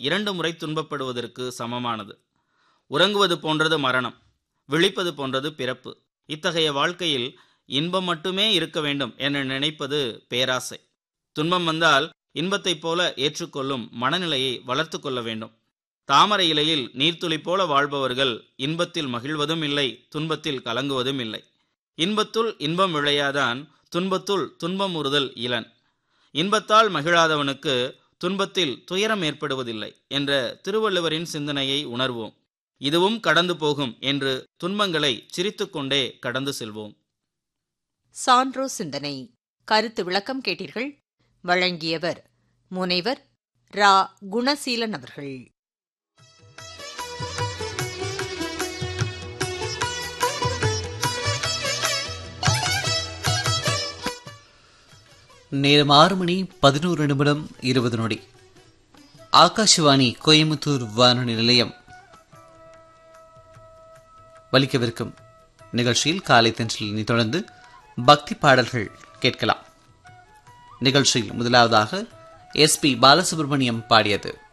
இரண்டு முறை துன்பப்படுவதற்கு சமமானது உறங்குவது போன்றது மரணம் விழிப்பது போன்றது பிறப்பு இத்தகைய வாழ்க்கையில் இன்பம் மட்டுமே இருக்க வேண்டும் என நினைப்பது பேராசை துன்பம் வந்தால் இன்பத்தைப் போல ஏற்றுக்கொள்ளும் மனநிலையை வளர்த்து கொள்ள வேண்டும் தாமரை இலையில் நீர்த்துளி போல வாழ்பவர்கள் இன்பத்தில் மகிழ்வதும் இல்லை துன்பத்தில் கலங்குவதும் இல்லை இன்பத்துள் இன்பம் விளையாதான் துன்பத்துள் துன்பம் உறுதல் இளன் இன்பத்தால் மகிழாதவனுக்கு துன்பத்தில் துயரம் ஏற்படுவதில்லை என்ற திருவள்ளுவரின் சிந்தனையை உணர்வோம் இதுவும் கடந்து போகும் என்று துன்பங்களை சிரித்துக்கொண்டே கடந்து செல்வோம் சான்றோ சிந்தனை கருத்து விளக்கம் கேட்டீர்கள் வழங்கியவர் முனைவர் ரா குணசீலன் அவர்கள் நேரம் ஆறு மணி பதினோரு நிமிடம் இருபது நொடி ஆகாஷவாணி கோயம்புத்தூர் வானொலி நிலையம் வலிக்கவிருக்கும் நிகழ்ச்சியில் காலை தென்றலினை தொடர்ந்து பக்தி பாடல்கள் கேட்கலாம் நிகழ்ச்சியில் முதலாவதாக எஸ் பி பாலசுப்ரமணியம் பாடியது